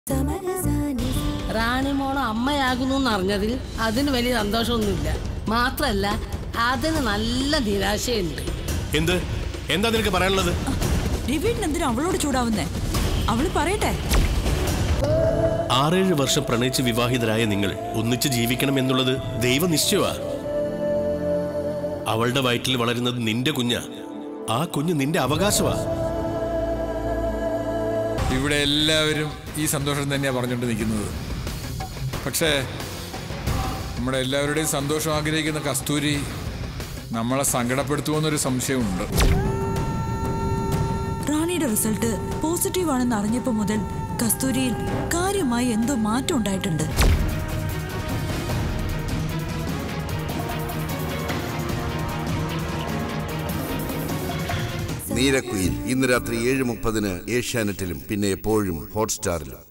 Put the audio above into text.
റാണിമോള് അമ്മയാകുന്നു എന്നറിഞ്ഞതിൽ അതിന് വലിയ സന്തോഷമൊന്നുമില്ല മാത്രല്ല അതിന് നല്ല നിരാശയുണ്ട് എന്ത് എന്താ നിനക്ക് പറയാനുള്ളത് രവീൺ എന്തിനാ അവളോട് ചൂടാവുന്നേ അവള് പറയട്ടെ ആറേഴ് വർഷം പ്രണയിച്ച് വിവാഹിതരായ നിങ്ങൾ ഒന്നിച്ച് ജീവിക്കണം എന്നുള്ളത് ദൈവനിശ്ചയമാ അവളുടെ വയറ്റിൽ വളരുന്നത് നിന്റെ കുഞ്ഞാ ആ കുഞ്ഞ് നിന്റെ അവകാശമാ ഇവിടെ എല്ലാവരും ഈ സന്തോഷം തന്നെയാണ് പറഞ്ഞുകൊണ്ട് നിൽക്കുന്നത് പക്ഷേ നമ്മുടെ എല്ലാവരുടെയും സന്തോഷം ആഗ്രഹിക്കുന്ന കസ്തൂരി നമ്മളെ സങ്കടപ്പെടുത്തുമെന്നൊരു സംശയമുണ്ട് റാണിയുടെ റിസൾട്ട് പോസിറ്റീവ് ആണെന്ന് അറിഞ്ഞപ്പോ മുതൽ കസ്തൂരിയിൽ കാര്യമായി എന്തോ മാറ്റം ഉണ്ടായിട്ടുണ്ട് നീരക്കുയിൽ ഇന്ന് രാത്രി ഏഴ് മുപ്പതിന് ഏഷ്യാനെറ്റിലും പിന്നെ എപ്പോഴും ഹോട്ട്സ്റ്റാറിലും